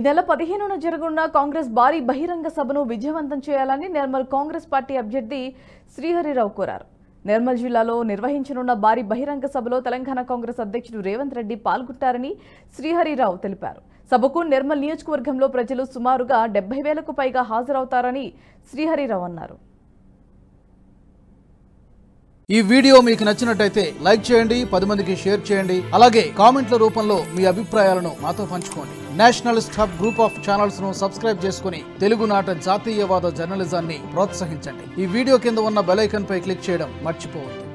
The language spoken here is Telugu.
నెల పదిహేనున జరగనున్న కాంగ్రెస్ భారీ బహిరంగ సభను విజయవంతం చేయాలని నిర్మల్ కాంగ్రెస్ పార్టీ అభ్యర్థి శ్రీహరిరావు కోరారు నిర్మల్ జిల్లాలో నిర్వహించనున్న భారీ బహిరంగ సభలో తెలంగాణ కాంగ్రెస్ అధ్యక్షుడు రేవంత్ రెడ్డి పాల్గొంటారని శ్రీహరిరావు తెలిపారు సభకు నిర్మల్ నియోజకవర్గంలో ప్రజలు సుమారుగా డెబ్బై వేలకు పైగా హాజరవుతారని శ్రీహరిరావు అన్నారు ఈ వీడియో మీకు నచ్చినట్టయితే లైక్ చేయండి పది మందికి షేర్ చేయండి అలాగే కామెంట్ల రూపంలో మీ అభిప్రాయాలను మాతో పంచుకోండి nationalist hub group of channels ను సబ్స్క్రైబ్ చేసుకుని తెలుగునాట జాతీయవాద జర్నలిజాన్ని ప్రోత్సహించండి ఈ వీడియో కింద ఉన్న బెల్ ఐకాన్ పై క్లిక్ చేయడం మర్చిపోవద్దు